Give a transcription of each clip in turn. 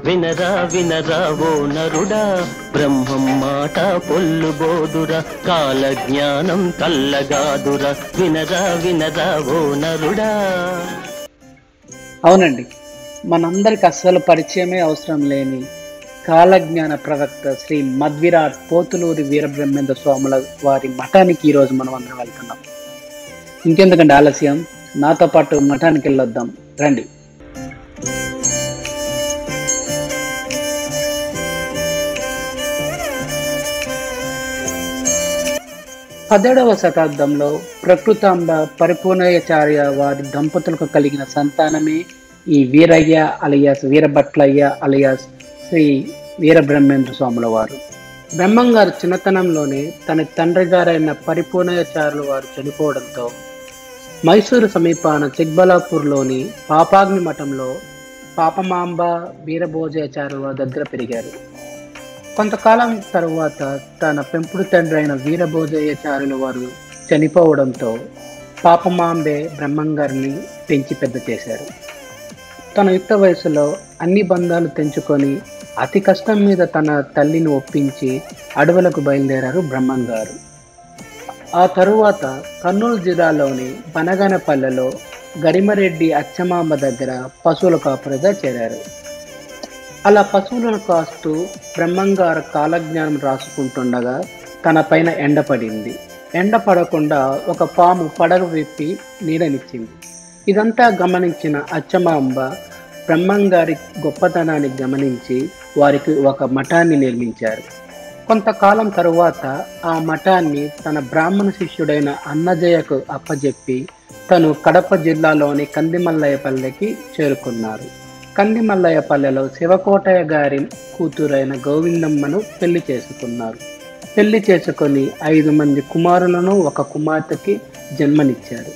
వినరా వినరా ఓ నరుడా బ్రహ్మం మాట పొల్లు బోదురా కాల జ్ఞానం కల్లగాదురా వినరా వినరా ఓ నరుడా అవునండి మనందరికి అస్సలు పరిచయమే అవసరం లేని కాలజ్ఞాన ప్రవక్త శ్రీ మధ్విరాట్ పోతులూరి వీరబ్రహ్మేంద్ర స్వాముల వారి మఠానికి ఈరోజు మనం అందరం వెళ్తున్నాం ఇంకెందుకంటే ఆలస్యం నాతో పాటు మఠానికి వెళ్ళొద్దాం రండి పదిహేడవ శతాబ్దంలో ప్రకృతాంబ పరిపూర్ణయాచార్య వారి దంపతులకు కలిగిన సంతానమే ఈ వీరయ్య అలియాస్ వీరభట్లయ్య అలియాస్ శ్రీ వీరబ్రహ్మేంద్ర స్వాముల వారు బ్రహ్మం గారు చిన్నతనంలోనే తన తండ్రి గారైన పరిపూర్ణయాచార్యుల వారు చనిపోవడంతో మైసూరు సమీపాన చిక్బలాపూర్లోని పాపాగ్ని మఠంలో పాపమాంబ వీరభోజాచార్యుల వారి దగ్గర పెరిగారు కొంతకాలం తరువాత తన పెంపుడు తండ్రి అయిన వీరభోజయాచార్యుల వారు చనిపోవడంతో పాపమాంబే బ్రహ్మంగారిని పెంచి పెద్ద చేశారు తన యుక్త వయసులో అన్ని బంధాలు తెంచుకొని అతి కష్టం మీద తన తల్లిని ఒప్పించి అడవులకు బయలుదేరారు బ్రహ్మంగారు ఆ తరువాత కర్నూలు జిల్లాలోని బనగనపల్లెలో గరిమరెడ్డి అచ్చమాంబ దగ్గర పశువుల కాపురగా చేరారు అలా పశువులను కాస్తూ బ్రహ్మంగారు కాలజ్ఞానం రాసుకుంటుండగా తన పైన ఎండ పడింది ఎండ పడకుండా ఒక పాము పడగ విప్పి నీడనిచ్చింది ఇదంతా గమనించిన అచ్చమాంబ బ్రహ్మంగారి గొప్పతనాన్ని గమనించి వారికి ఒక మఠాన్ని నిర్మించారు కొంతకాలం తరువాత ఆ మఠాన్ని తన బ్రాహ్మణ శిష్యుడైన అన్నజయ్యకు అప్పజెప్పి తను కడప జిల్లాలోని కందిమల్లయ్యపల్లెకి చేరుకున్నారు కందిమల్లయ్యపల్లెలో శివకోటయ్య గారి కూతురైన గోవిందమ్మను పెళ్లి చేసుకున్నారు పెళ్లి చేసుకొని ఐదు మంది కుమారులను ఒక కుమార్తెకి జన్మనిచ్చారు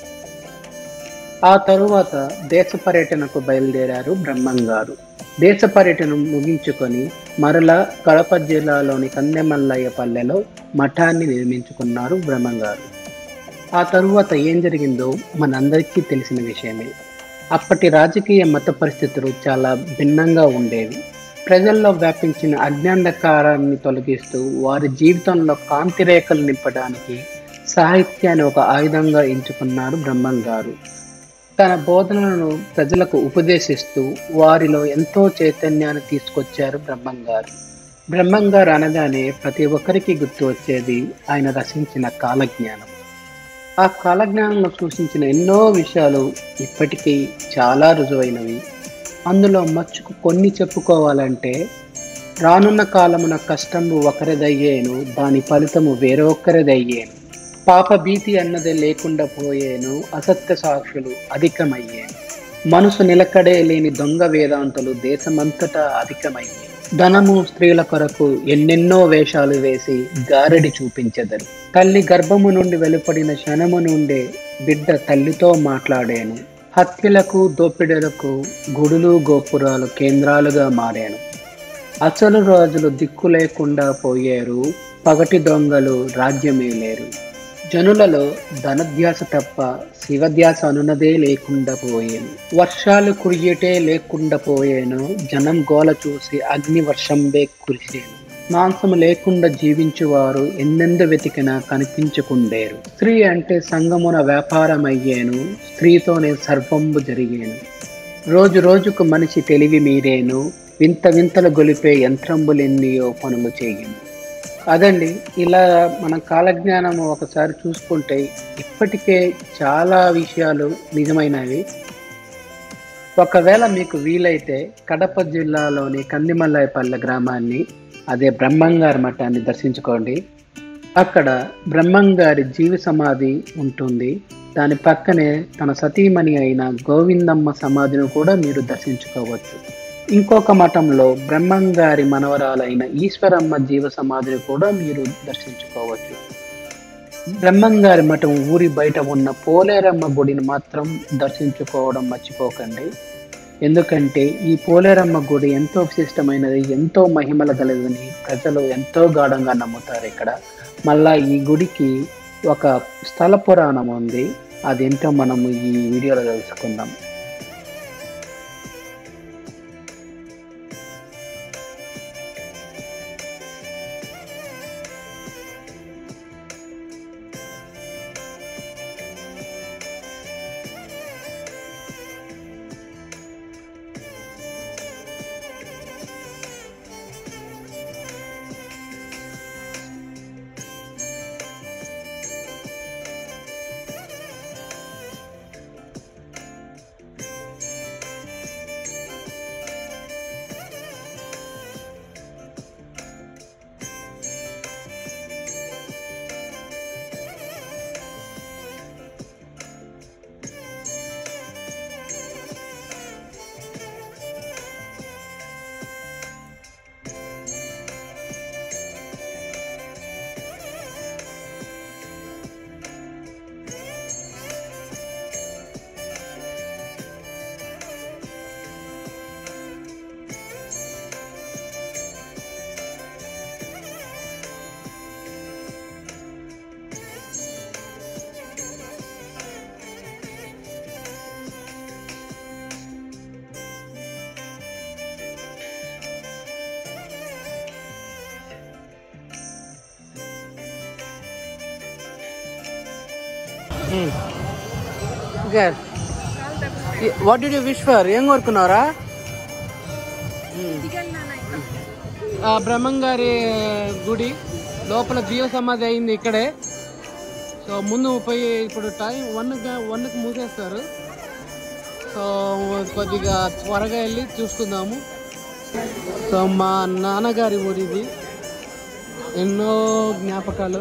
ఆ తరువాత దేశ పర్యటనకు బయలుదేరారు బ్రహ్మంగారు దేశ పర్యటన ముగించుకొని మరలా కడప జిల్లాలోని కందెమల్లయ్య పల్లెలో మఠాన్ని నిర్మించుకున్నారు బ్రహ్మంగారు ఆ తరువాత ఏం జరిగిందో మనందరికీ తెలిసిన విషయమే అప్పటి రాజకీయ మత పరిస్థితులు చాలా భిన్నంగా ఉండేవి ప్రజల్లో వ్యాపించిన అజ్ఞాంధకారాన్ని తొలగిస్తూ వారి జీవితంలో కాంతి రేఖలు నింపడానికి సాహిత్యాన్ని ఒక ఆయుధంగా ఎంచుకున్నారు బ్రహ్మం గారు తన బోధనలను ప్రజలకు ఉపదేశిస్తూ వారిలో ఎంతో చైతన్యాన్ని తీసుకొచ్చారు బ్రహ్మం గారు బ్రహ్మం గారు అనగానే ప్రతి ఒక్కరికి గుర్తు వచ్చేది ఆయన రచించిన కాలజ్ఞానం ఆ కాలజ్ఞానంలో సూచించిన ఎన్నో విషయాలు ఇప్పటికీ చాలా రుజువైనవి అందులో మచ్చుకు కొన్ని చెప్పుకోవాలంటే రానున్న కాలమున కష్టము ఒకరిదయ్యేను దాని ఫలితము వేరొక్కరిదయ్యేను పాప భీతి అన్నదే లేకుండా పోయేను అసత్య సాక్షులు అధికమయ్యేను మనసు నిలకడే లేని దొంగ వేదాంతులు దేశమంతటా అధికమయ్యేను ధనము స్త్రీల కొరకు ఎన్నెన్నో వేషాలు వేసి గారడి చూపించెదరు తల్లి గర్భము నుండి వెలుపడిన క్షణము నుండే బిడ్డ తల్లితో మాట్లాడాను హత్యలకు దోపిడీలకు గుడులు గోపురాలు కేంద్రాలుగా మారాను అసలు రాజులు దిక్కు లేకుండా పోయారు పగటి దొంగలు రాజ్యమే లేరు జనులలో ధనధ్యాస తప్ప శివధ్యాస అనున్నదే లేకుండా పోయాను వర్షాలు కురియటే లేకుండా పోయాను జనం గోల చూసి అగ్ని వర్షంబే కురిసేను మాంసము లేకుండా జీవించువారు ఎన్నెందు వెతికినా కనిపించకుండేరు స్త్రీ అంటే సంగమున వ్యాపారం అయ్యేను స్త్రీతోనే సర్వంబు జరిగేను రోజు రోజుకు మనిషి తెలివి మీరేను వింత వింతలు గొలిపే యంత్రంబులెన్నియో పనులు చేయను అదండి ఇలా మన కాలజ్ఞానం ఒకసారి చూసుకుంటే ఇప్పటికే చాలా విషయాలు నిజమైనవి ఒకవేళ మీకు వీలైతే కడప జిల్లాలోని కందిమల్లాయపల్లె గ్రామాన్ని అదే బ్రహ్మంగారి మఠాన్ని దర్శించుకోండి అక్కడ బ్రహ్మంగారి జీవి సమాధి ఉంటుంది దాని పక్కనే తన సతీమణి అయిన గోవిందమ్మ సమాధిని కూడా మీరు దర్శించుకోవచ్చు ఇంకొక మఠంలో బ్రహ్మంగారి మనవరాలైన ఈశ్వరమ్మ జీవ సమాధిని కూడా మీరు దర్శించుకోవచ్చు బ్రహ్మంగారి మఠం ఊరి బయట ఉన్న పోలేరమ్మ గుడిని మాత్రం దర్శించుకోవడం మర్చిపోకండి ఎందుకంటే ఈ పోలేరమ్మ గుడి ఎంతో విశిష్టమైనది ఎంతో మహిమల గలదని ప్రజలు ఎంతో గాఢంగా నమ్ముతారు ఇక్కడ మళ్ళా ఈ గుడికి ఒక స్థల పురాణం ఉంది అదేంటో మనము ఈ వీడియోలో తెలుసుకుందాం okay what do you wish for ఏం కోరుకున్నారా ఆ బ్రహ్మంగారి గుడి లోపల జీవ సమాధి అయింది ఇక్కడే సో ముందు పోయి ఇప్పుడు టైం వన్ వన్కి మూసేస్తారు సో కొద్దిగా త్వరగా వెళ్ళి చూసుకుందాము సో మా నాన్నగారి ఊరి ఇది ఎన్నో జ్ఞాపకాలు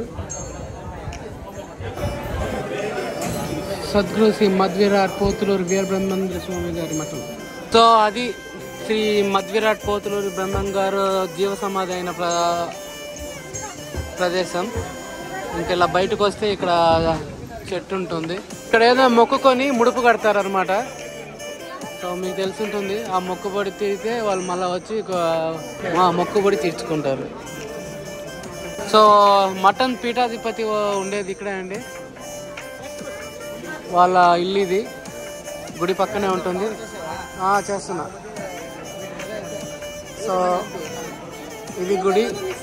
సద్గురు శ్రీ మధ్విరాట్ పోతులూరు వీరబ్రహ్మేంద్ర స్వామి గారి మఠం సో అది శ్రీ మధ్విరాట్ పోతులూరు బ్రహ్మం గారు జీవ సమాధి అయిన ప్ర ప్రదేశం ఇంక ఇలా బయటకు వస్తే ఇక్కడ చెట్టు ఉంటుంది ఇక్కడ ఏదో మొక్కుకొని ముడుపు కడతారు అనమాట సో మీకు తెలిసి ఉంటుంది ఆ మొక్కుబడి తీరితే వాళ్ళు మళ్ళీ వచ్చి ఒక- ఆ మొక్కుబడి తీర్చుకుంటారు సో మటన్ పీఠాధిపతి ఉండేది ఇక్కడే అండి వాళ్ళ ఇల్లు ఇది గుడి పక్కనే ఉంటుంది ఆ, చేస్తున్నా సో ఇది గుడి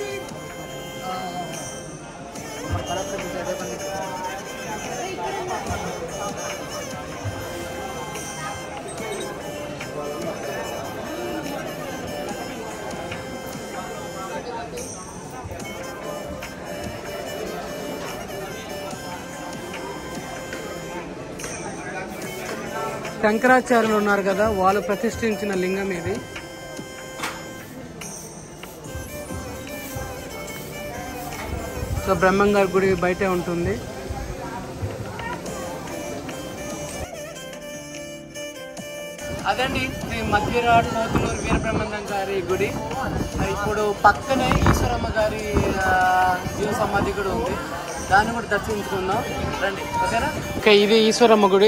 శంకరాచార్యులు ఉన్నారు కదా వాళ్ళు ప్రతిష్ఠించిన లింగం ఇది సో బ్రహ్మంగారి గుడి బయటే ఉంటుంది అదండి శ్రీ మధ్యరాట్ పోతులూరు వీరబ్రహ్మణం గారి గుడి అది ఇప్పుడు పక్కనే ఈశ్వరమ్మ గారి ఆ, జీవ సమాధి కూడా ఉంది దాన్ని కూడా దర్శించుకుందాం రండి ఓకేనా ఓకే ఇది ఈశ్వరమ్మ గుడి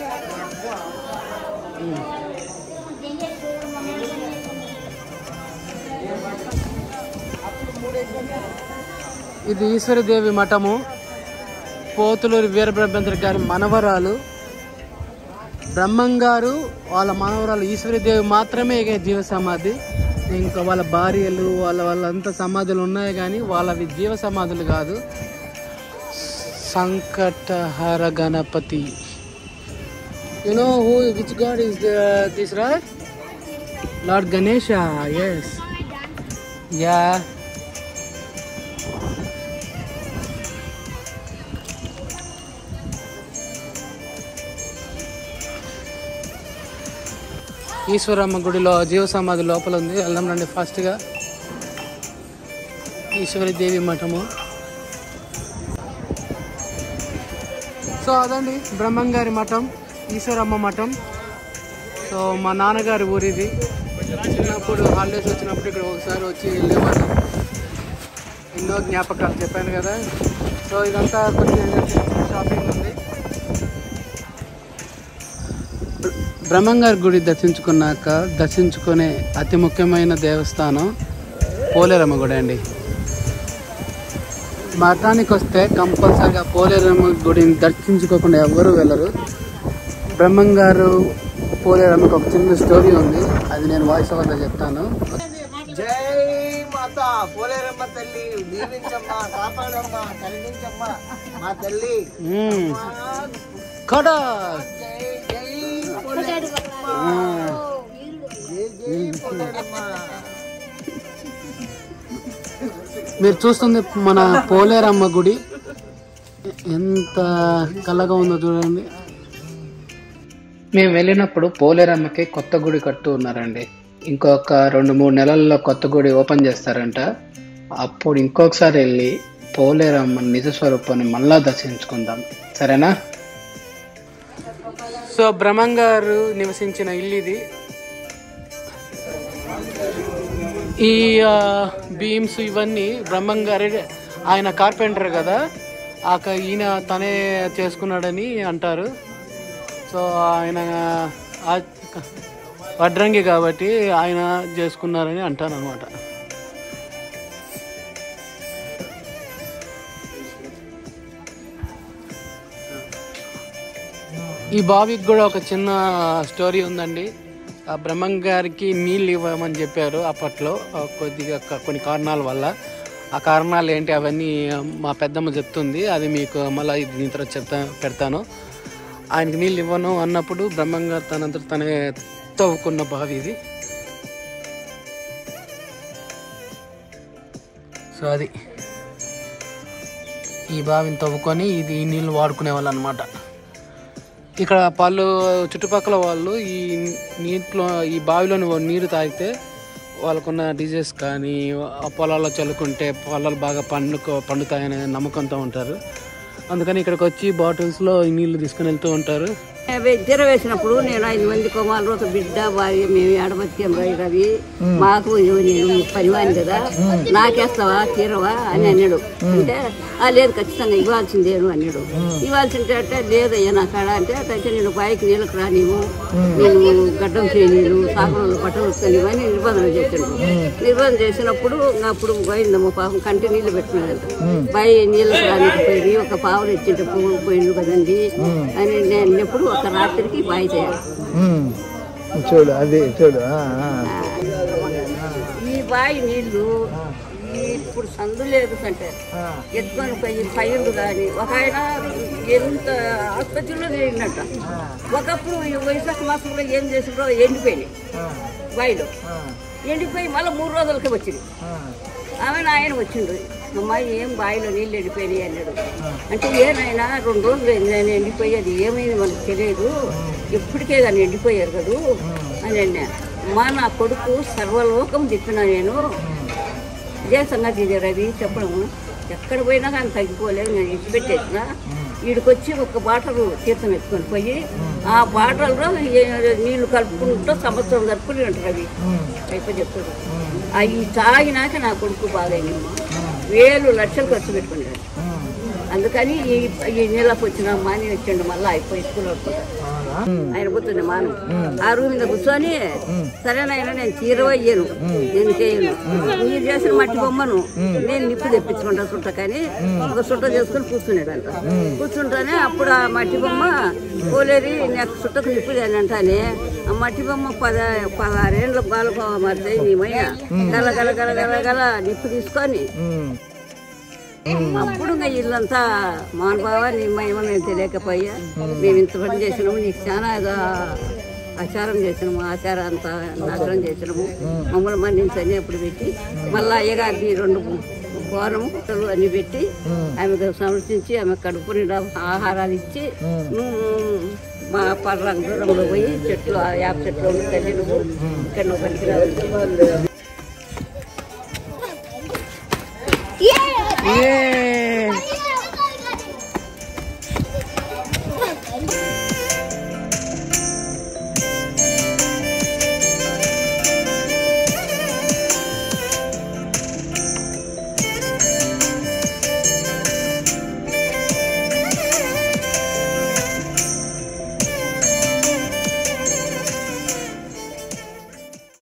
ఇది ఈశ్వరదేవి మఠము పోతులూరు వీరబ్రహ్మేంద్ర గారి మనవరాలు బ్రహ్మం గారు వాళ్ళ మనవరాలు ఈశ్వరదేవి మాత్రమే ఇక జీవ సమాధి ఇంకా వాళ్ళ భార్యలు వాళ్ళ వాళ్ళంతా సమాధులు ఉన్నాయి కానీ వాళ్ళవి జీవ సమాధులు కాదు Sankatahara Ganapati you know who which god is this right lord Ganesha yes yeah Eshwaramma గుడిలో జీవ సమాధి లోపల ఉంది వెళ్దాం రండి ఫాస్ట్గా ఈశ్వరి దేవి మఠము సో అదండి బ్రహ్మంగారి మఠం ఈశ్వరమ్మ మఠం సో మా నాన్నగారి ఊరిది చిన్నప్పుడు హాలిడేస్ వచ్చినప్పుడు ఇక్కడ ఒకసారి వచ్చి వెళ్ళేవాడు ఎన్నో జ్ఞాపకాలు చెప్పాను కదా సో ఇదంతా కొంచెం షాపింగ్ ఉంది బ్రహ్మంగారి గుడి దర్శించుకున్నాక దర్శించుకునే అతి ముఖ్యమైన దేవస్థానం పోలేరమ్మ గుడి అండి మఠానికి వస్తే కంపల్సరిగా పోలేరమ్మ గుడిని దర్శించుకోకుండా ఎవ్వరూ వెళ్ళరు బ్రహ్మంగారు పోలేరమ్మకి ఒక చిన్న స్టోరీ ఉంది అది నేను వాయిస్ ఓవర్లో చెప్తాను జై మాత పోలేరమ్మ తల్లి దీవించమ్మా కాపాడమ్మా కలిగించమ్మా మా తల్లి మ్మ్. కడా జై జై పోలేరమ్మ జై జై పోలేరమ్మ మీరు చూస్తుంది మన పోలేరమ్మ గుడి ఎంత కలగా ఉందో చూడండి మేము వెళ్ళినప్పుడు పోలేరమ్మకి కొత్త గుడి కడుతూ ఉన్నారండి ఇంకొక రెండు మూడు నెలల్లో కొత్త గుడి ఓపెన్ చేస్తారంట అప్పుడు ఇంకొకసారి వెళ్ళి పోలేరమ్మ నిజ స్వరూపాన్ని మళ్ళా దర్శించుకుందాం సరేనా సో బ్రహ్మంగారు నివసించిన ఇల్లు ఇది ఈ బీమ్స్ ఇవన్నీ బ్రహ్మంగారి ఆయన కార్పెంటర్ కదా ఆ క- ఈయన తనే చేసుకున్నాడని అంటారు సో ఆయన ఆ- వడ్రంగి కాబట్టి ఆయన చేసుకున్నారని అంటారు అనమాట ఈ బావికి కూడా ఒక చిన్న స్టోరీ ఉందండి ఆ బ్రహ్మం గారికి నీళ్ళు ఇవ్వమని చెప్పారు అప్పట్లో ఆ కొద్దిగా క- కొన్ని కారణాల వల్ల ఆ కారణాలు ఏంటి అవన్నీ మా పెద్దమ్మ చెప్తుంది అది మీకు మళ్ళీ దీని తర్వాత చెప్తా పెడతాను ఆయనకి నీళ్ళు ఇవ్వను అన్నప్పుడు బ్రహ్మంగారు తనంతట తనే తవ్వుకున్న బావి ఇది సో అది ఈ బావిని తవ్వుకొని ఇది ఈ నీళ్ళు వాడుకునే వాళ్ళు అనమాట ఇక్కడ వాళ్ళు చుట్టుపక్కల వాళ్ళు ఈ నీటిలో ఈ బావిలోని నీరు తాగితే వాళ్ళకున్న డిజీజ్ కానీ ఆ పొలాల్లో చల్లుకుంటే పొలాలు బాగా పండుకో పండుతాయనే నమ్మకంతో ఉంటారు అందుకని ఇక్కడికి వచ్చి బాటిల్స్లో ఈ నీళ్లు తీసుకుని వెళ్తూ ఉంటారు తీర వేసినప్పుడు నేను ఐదు మంది కుమారులు ఒక బిడ్డ భార్య మేము ఏడబతికేం రవి మాకు ఇదిగో నేను పనివాని కదా నాకేస్తావా తీరవా అని అన్నాడు అంటే ఆ లేదు ఖచ్చితంగా ఇవ్వాల్సిందేను అన్నాడు ఇవ్వాల్సిందే అంటే లేదయ్యా నా కాడ అంటే అయితే నేను పైకి నీళ్ళకి రానివ్వు నేను గడ్డం చేయనీరు సాగులో బట్టలు వస్తాను అని నిబంధన చేసాడు నిబంధన చేసినప్పుడు ఇంకా అప్పుడు పోయిందమ్మ పాపం కంటి నీళ్లు పెట్టుకునేదంట బాయి నీళ్ళకి రానికపోయి ఒక పావులు ఇచ్చింటే పువ్వు పోయిండు కదండి అని నేను అన్నప్పుడు ఒక రాత్రికి బాయి చేయాలి ఉమ్. చూడు అది చూడు ఆ, ఆ. ఈ బాయి నీళ్లు ఈ ఇప్పుడు సందు లేదు అంటే ఎత్తుకొని పోయి పైరు కానీ ఒక ఆయన ఎంత ఆసుపత్రిలో చేరినట్ట ఒకప్పుడు ఈ వైశాఖ మాసంలో ఏం చేసిండ్రో ఎండిపోయినాయి బాయిలో ఎండిపోయి మళ్ళీ మూడు రోజులకి వచ్చింది ఆమె ఆయన వచ్చిండు అమ్మాయి ఏం బావిలో నీళ్ళు ఎండిపోయినాయి అన్నాడు అంటే ఏనాయనా రెండు రోజులు అయింది నేను ఎండిపోయి అది ఏమైంది మనకు తెలియదు ఎప్పటికే కానీ ఎండిపోయారు కదూ అని అన్నా మా నా కొడుకు సర్వలోకం చెప్పినా నేను ఇదే సంగతి ఇది రవి చెప్పడం ఎక్కడ పోయినా కానీ తగ్గిపోలేదు నేను ఇచ్చిపెట్టేసిన వీడికొచ్చి ఒక బాటలు తీర్థం ఎత్తుకొని పోయి ఆ బాటల్లో ఏ- నీళ్లు కలుపుకుంటూ సంవత్సరం కలుపుకుని ఉంటారు అవి అయిపోయి చెప్తాడు అవి తాగినాక నా కొడుకు బాగైంది వేలు లక్షలు ఖర్చు పెట్టుకున్నాడు అందుకని ఈ ఈ నీళ్ళకి వచ్చిన మాని వచ్చిండు మళ్ళీ అయిపోయి స్కూల్ ఆయన పోతుంది మాను ఆ రూమ్ మీద కూర్చొని సరేనైనా నేను చీరవయ్యాను నేను చేయను మీరు చేసిన మట్టి బొమ్మను నేను నిప్పు తెప్పించుకుంటా సుట్ట కానీ ఒక సుట్ట చేసుకుని కూర్చున్నాడంట కూర్చుంటానే అప్పుడు ఆ మట్టి బొమ్మ పోలేరి నాకు సుట్టకు నిప్పు అంటానే ఆ మట్టి బొమ్మ పద పదహారేళ్ళ బాలకు మరి మేమయ్య గల గల గల గల గల నిప్పు తీసుకొని అప్పుడు ఇంకా ఇల్లంతా మానబావ నీ మహిమ మేము తెలియకపోయా మేము ఇంత పని చేసినాము నీకు చాలా ఏదో ఆచారం చేసినాము ఆచారం అంతా నాశనం చేసినాము మమ్మల్ని మన్నించని అప్పుడు పెట్టి మళ్ళీ అయ్యగారికి రెండు గోరము పుట్టలు అన్ని పెట్టి ఆమెకు సమర్పించి ఆమె కడుపు నిండా ఆహారాలు ఇచ్చి నువ్వు మా పర్రంగు దూరంలో పోయి చెట్లు ఆ యాప చెట్లు తల్లి నువ్వు ఇక్కడ నువ్వు పనికిరావు